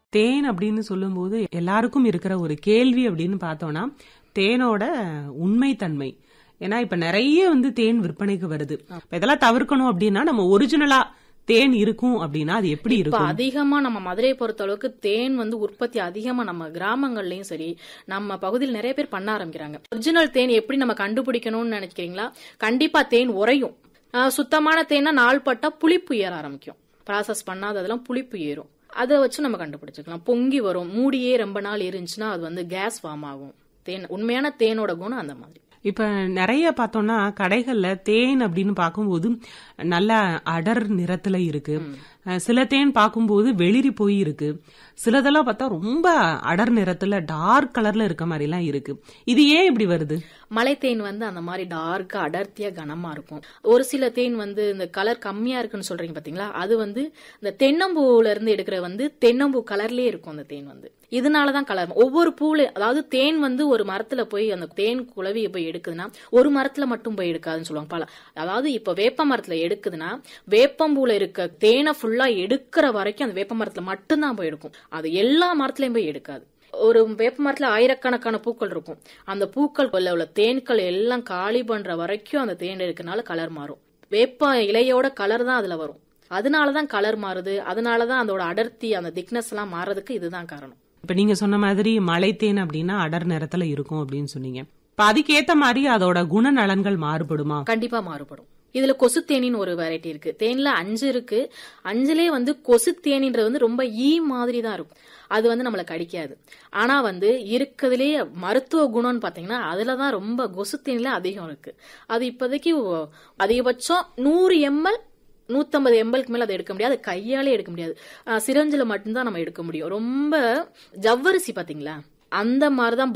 தேன் அப்படின்னு சொல்லும்போது எல்லாருக்கும் இருக்கிற ஒரு கேள்வி அப்படின்னு பார்த்தோம்னா தேனோட உண்மைத்தன்மை ஏன்னா இப்ப நிறைய வந்து தேன் விற்பனைக்கு வருது இப்ப இதெல்லாம் தவிர்க்கணும் அப்படின்னா நம்ம ஒரிஜினலா தேன் இருக்கும் அப்படின்னா அது எப்படி இப்ப இருக்கும் அதிகமா நம்ம மதுரையை பொறுத்த அளவுக்கு தேன் வந்து உற்பத்தி அதிகமா நம்ம கிராமங்கள்லயும் சரி நம்ம பகுதியில் நிறைய பேர் பண்ண ஆரம்பிக்கிறாங்க ஒரிஜினல் தேன் எப்படி நம்ம கண்டுபிடிக்கணும்னு நினைக்கிறீங்களா கண்டிப்பா தேன் உறையும் ஆஹ் சுத்தமான தேனா நாள் பட்டா புளிப்பு ஏற ஆரம்பிக்கும் ப்ராசஸ் பண்ணாததெல்லாம் புளிப்பு ஏறும் அதை வச்சு நம்ம கண்டுபிடிச்சுக்கலாம் பொங்கி வரும் மூடியே ரொம்ப நாள் இருந்துச்சுன்னா அது வந்து கேஸ் ஃபார்ம் ஆகும் தேன் உண்மையான தேனோட குணம் அந்த மாதிரி இப்ப நிறைய பார்த்தோம்னா கடைகள்ல தேன் அப்படின்னு பார்க்கும்போது நல்ல அடர் நிறத்துல இருக்கு அஹ் சில தேன் பார்க்கும்போது வெளிரி போய் இருக்கு சிலதெல்லாம் பார்த்தா ரொம்ப அடர் நிறத்துல டார்க் கலர்ல இருக்க மாதிரி எல்லாம் இருக்கு இது ஏன் இப்படி வருது மலை தேன் வந்து அந்த மாதிரி டார்க்கா அடர்த்தியா கனமா இருக்கும் ஒரு சில தேன் வந்து இந்த கலர் கம்மியா இருக்குன்னு சொல்றீங்க பாத்தீங்களா அது வந்து இந்த தென்னம்பூல இருந்து எடுக்கிற வந்து தென்னம்பூ கலர்லயே இருக்கும் அந்த தேன் வந்து இதனாலதான் கலர் ஒவ்வொரு பூல அதாவது தேன் வந்து ஒரு மரத்துல போய் அந்த தேன் குளவியை போய் எடுக்குதுன்னா ஒரு மரத்துல மட்டும் போய் எடுக்காதுன்னு சொல்லுவாங்க பல அதாவது இப்ப வேப்ப மரத்துல எடுக்குதுன்னா வேப்பம்பூல இருக்க தேனை ஃபுல்லா எடுக்கிற வரைக்கும் அந்த வேப்ப மரத்துல மட்டும்தான் போய் எடுக்கும் அது எல்லா மரத்துலயும் போய் எடுக்காது ஒரு வேப்ப மரத்துல ஆயிரக்கணக்கான பூக்கள் இருக்கும் அந்த பூக்கள் உள்ள தேன்கள் எல்லாம் காலி பண்ற வரைக்கும் அந்த தேன் இருக்கனால கலர் மாறும் வேப்ப இலையோட கலர் தான் அதுல வரும் அதனாலதான் கலர் மாறுது அதனாலதான் அதோட அடர்த்தி அந்த திக்னஸ் எல்லாம் மாறதுக்கு இதுதான் காரணம் இப்ப நீங்க சொன்ன மாதிரி மலைத்தேன் அப்படின்னா அடர் நிறத்துல இருக்கும் அப்படின்னு சொன்னீங்க இப்ப அதுக்கேத்த மாதிரி அதோட குணநலன்கள் மாறுபடுமா கண்டிப்பா மாறுபடும் இதுல கொசு தேனின்னு ஒரு வெரைட்டி இருக்கு தேன்ல அஞ்சு இருக்கு அஞ்சுலே வந்து கொசு தேனின்றது வந்து ரொம்ப ஈ மாதிரி தான் இருக்கும் அது வந்து நம்மள கடிக்காது ஆனா வந்து இருக்கிறதுலே மருத்துவ குணம்னு பாத்தீங்கன்னா அதுலதான் ரொம்ப கொசு தேனில அதிகம் இருக்கு அது இப்போதைக்கு ஒ- அதிகபட்சம் நூறு எம்எல் நூத்தம்பது எம்பலுக்கு மேல அதை எடுக்க முடியாது அது கையாலே எடுக்க முடியாது சிரஞ்சில மட்டும்தான் நம்ம எடுக்க முடியும் ரொம்ப ஜவ்வரிசி பாத்தீங்களா அந்த மாதிரிதான்